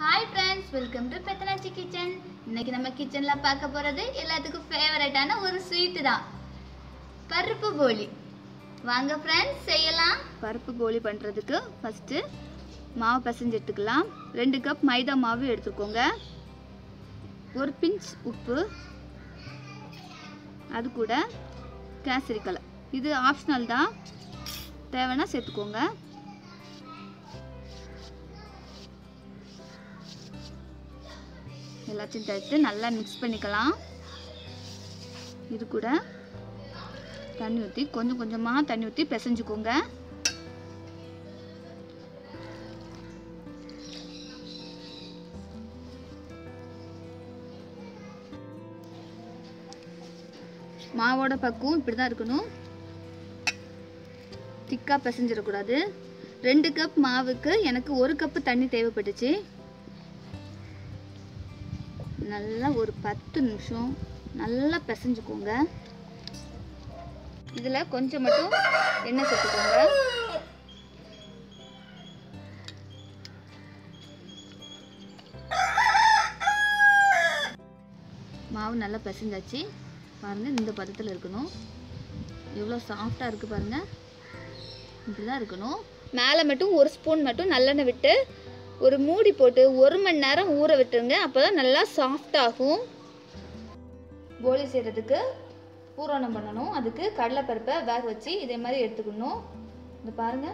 hi friends welcome to Pethanachi kitchen இன்னைக்கு நம்ம கிச்சன்ல பார்க்க போறது எல்லாத்துக்கும் ஃபேவரட்டான ஒரு ஸ்வீட்டு தான் பருப்பு போலி வாங்க ஃப்ரெண்ட்ஸ் செய்யலாம் பருப்பு போலி பண்ணுறதுக்கு ஃபஸ்ட்டு மாவு பிசைஞ்சு எடுத்துக்கலாம் ரெண்டு கப் மைதா மாவு எடுத்துக்கோங்க ஒரு பிஞ்ச் உப்பு அது கூட கேசரி கலர் இது ஆப்ஷனல் தான் தேவைன்னா சேர்த்துக்கோங்க எல்லாத்தையும் தடுத்து நல்லா மிக்ஸ் பண்ணிக்கலாம் இது கூட தண்ணி ஊற்றி கொஞ்சம் கொஞ்சமாக தண்ணி ஊற்றி பிசைஞ்சுக்கோங்க மாவோட பக்குவம் இப்படி தான் இருக்கணும் திக்காக பிசைஞ்சிடக்கூடாது ரெண்டு கப் மாவுக்கு எனக்கு ஒரு கப்பு தண்ணி தேவைப்பட்டுச்சு நல்லா ஒரு பத்து நிமிஷம் நல்லா பிசைஞ்சுக்கோங்க இதில் கொஞ்சம் மட்டும் எண்ணெய் சேர்த்துக்கோங்க மாவு நல்லா பிசைஞ்சாச்சு பாருங்கள் இந்த பதத்தில் இருக்கணும் எவ்வளோ சாஃப்டாக இருக்குது பாருங்கள் இப்படி தான் இருக்கணும் மேலே மட்டும் ஒரு ஸ்பூன் மட்டும் நல்லெண்ணெய் விட்டு ஒரு மூடி போட்டு ஒரு மணி நேரம் ஊற விட்டுருங்க அப்போ தான் நல்லா சாஃப்ட் ஆகும் போலி செய்கிறதுக்கு பூரணம் பண்ணணும் அதுக்கு கடலைப்பருப்பை வேக வச்சு இதே மாதிரி எடுத்துக்கணும் இந்த பாருங்கள்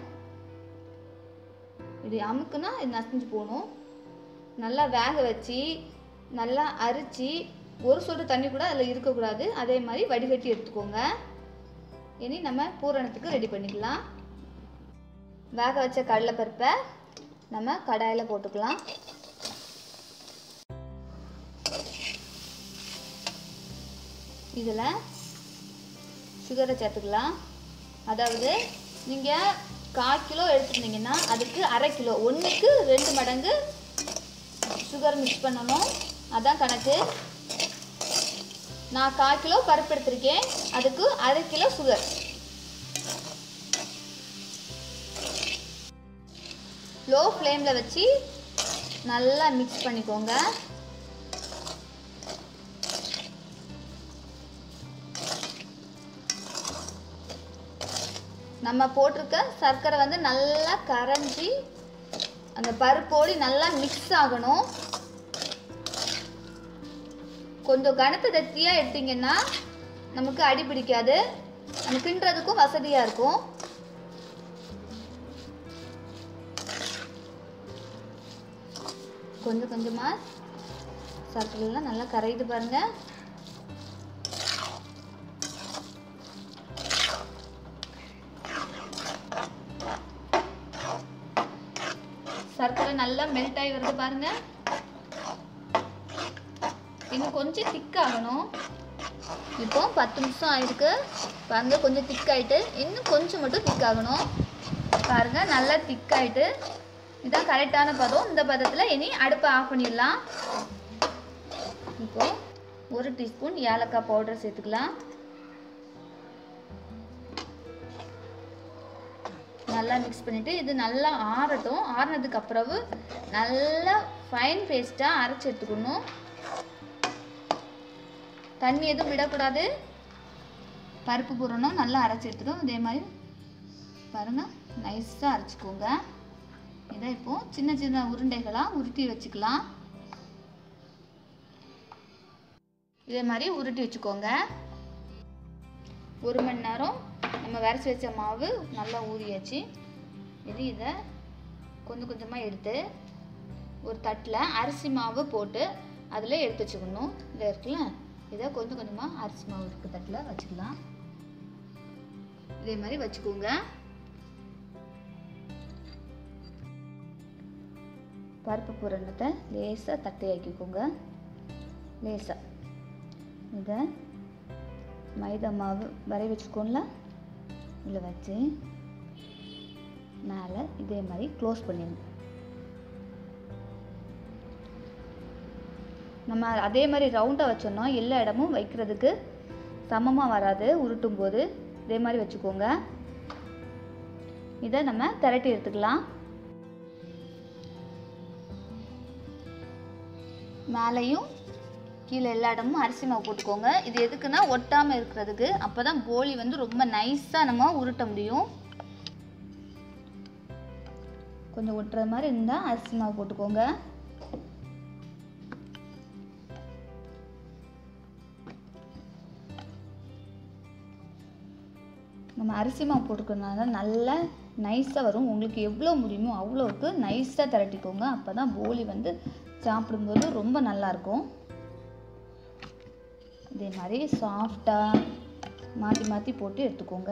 இது அமுக்குனா இது நசிஞ்சு போகணும் நல்லா வேக வச்சு நல்லா அரிச்சு ஒரு சொட்டு தண்ணி கூட அதில் இருக்கக்கூடாது அதே மாதிரி வடிகட்டி எடுத்துக்கோங்க இனி நம்ம பூரணத்துக்கு ரெடி பண்ணிக்கலாம் வேக வச்ச கடலைப்பருப்பை நம்ம கடாயில் போட்டுக்கலாம் இதில் சுகரை சேர்த்துக்கலாம் அதாவது நீங்கள் கால் கிலோ எடுத்துருந்தீங்கன்னா அதுக்கு அரை கிலோ ஒன்றுக்கு ரெண்டு மடங்கு சுகர் மிக்ஸ் பண்ணணும் அதான் கணக்கு நான் கால் கிலோ பருப்பு எடுத்திருக்கேன் அதுக்கு அரை கிலோ சுகர் லோ ஃப்ளேமில் வச்சு நல்லா மிக்ஸ் பண்ணிக்கோங்க நம்ம போட்டிருக்க சர்க்கரை வந்து நல்லா கரைஞ்சி அந்த பருப்போடு நல்லா மிக்ஸ் ஆகணும் கொஞ்சம் கனத்த தத்தியாக எடுத்தீங்கன்னா நமக்கு அடி பிடிக்காது நம்ம கிண்டுறதுக்கும் வசதியாக இருக்கும் கொஞ்சம் கொஞ்சமாக சர்க்கரைலாம் நல்லா கரையுது பாருங்க சர்க்கரை நல்லா மெல்ட் ஆகி வருது பாருங்க இன்னும் கொஞ்சம் திக்காகணும் இப்போ பத்து நிமிஷம் ஆயிருக்கு பாருங்க கொஞ்சம் திக்காயிட்டு இன்னும் கொஞ்சம் மட்டும் திக்காகணும் பாருங்க நல்லா திக்காயிட்டு இதுதான் கரெக்டான பதம் இந்த பதத்தில் இனி அடுப்பை ஆஃப் பண்ணிடலாம் இப்போ ஒரு டீஸ்பூன் ஏலக்காய் பவுடர் சேர்த்துக்கலாம் நல்லா மிக்ஸ் பண்ணிவிட்டு இது நல்லா ஆறட்டும் ஆறினதுக்கு அப்புறம் நல்லா ஃபைன் பேஸ்ட்டாக அரைச்சி எடுத்துக்கணும் தண்ணி எதுவும் விடக்கூடாது பருப்பு பூரணம் நல்லா அரைச்சி எடுத்துடும் இதே மாதிரி பாருங்கள் நைஸாக அரைச்சிக்கோங்க இதை இப்போ சின்ன சின்ன உருண்டைகளாக உருட்டி வச்சுக்கலாம் இதே மாதிரி உருட்டி வச்சுக்கோங்க ஒரு மணி நேரம் நம்ம வரைச்சி வச்ச மாவு நல்லா ஊறியாச்சு இது இதை கொஞ்சம் கொஞ்சமாக எடுத்து ஒரு தட்டில் அரிசி மாவு போட்டு அதில் எடுத்து வச்சுக்கணும் இதில் இருக்குல்ல இதை கொஞ்சம் கொஞ்சமாக அரிசி மாவு இருக்க தட்டில் வச்சுக்கலாம் இதே மாதிரி வச்சுக்கோங்க பருப்பு பூரணத்தை லேசாக தட்டையாக்கிக்கோங்க லேசாக இதை மைதா மாவு வரை வச்சுக்கோங்களா இதில் வச்சு மேலே இதே மாதிரி க்ளோஸ் பண்ணிடணும் நம்ம அதே மாதிரி ரவுண்டாக வச்சோம்னா எல்லா இடமும் வைக்கிறதுக்கு சமமாக வராது உருட்டும் போது இதே மாதிரி வச்சுக்கோங்க இதை நம்ம திரட்டி எடுத்துக்கலாம் மேலேயும் கீழே எல்லா இடமும் அரிசி மாவு போட்டுக்கோங்க இது எதுக்குன்னா ஒட்டாமல் இருக்கிறதுக்கு அப்போ தான் போலி வந்து ரொம்ப நைஸாக நம்ம உருட்ட முடியும் கொஞ்சம் ஒட்டுற மாதிரி இருந்தால் அரிசி மாவு போட்டுக்கோங்க நம்ம அரிசி மாவு போட்டுக்கிறதுனால நல்லா நைஸாக வரும் உங்களுக்கு எவ்வளோ முடியுமோ அவ்வளோவுக்கு நைஸாக திரட்டிக்கோங்க அப்போ தான் போலி வந்து சாப்பிடும்போது ரொம்ப நல்லாயிருக்கும் இதே மாதிரி சாஃப்டாக மாற்றி மாற்றி போட்டு எடுத்துக்கோங்க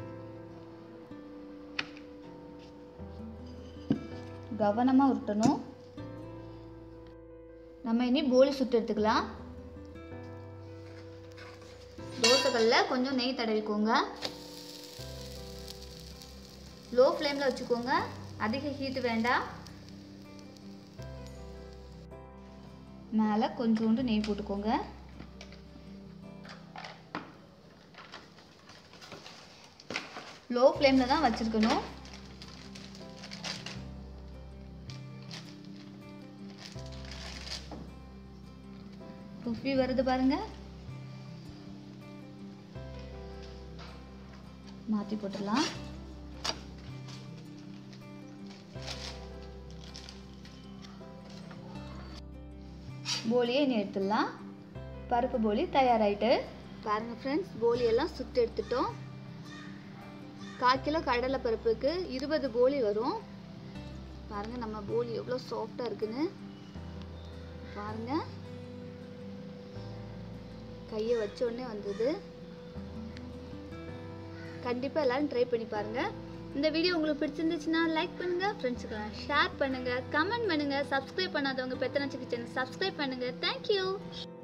கவனமாக உருட்டணும் நம்ம இனி போலி சுட்டு எடுத்துக்கலாம் தோசைக்கல்ல கொஞ்சம் நெய் தடவிக்கோங்க லோ ஃப்ளேமில் வச்சுக்கோங்க அதிக ஹீட் வேண்டாம் மேலே கொஞ்சோண்டு நெய் போட்டுக்கோங்க லோ ஃப்ளேமில் தான் வச்சுருக்கணும் புஃபி வருது பாருங்க மாற்றி போட்டுடலாம் போலியை இனி எடுத்துடலாம் பருப்பு போலி தயாராயிட்டு பாருங்க ஃப்ரெண்ட்ஸ் போலி எல்லாம் சுட்டு எடுத்துட்டோம் கால் கிலோ கடலை பருப்புக்கு இருபது போலி வரும் பாருங்க நம்ம போலி எவ்வளோ சாஃப்டாக இருக்குன்னு பாருங்க கையை வச்ச உடனே வந்தது கண்டிப்பாக எல்லாரும் ட்ரை பண்ணி பாருங்க இந்த வீடியோ உங்களுக்கு பிடிச்சிருந்துச்சுன்னா லைக் பண்ணுங்க ஃப்ரெண்ட்ஸுக்கெல்லாம் ஷேர் பண்ணுங்க கமெண்ட் பண்ணுங்க சப்ஸ்கிரைப் பண்ணாதவங்க பெத்தனாச்சி கிச்சனை சப்ஸ்கிரைப் பண்ணுங்க தேங்க்யூ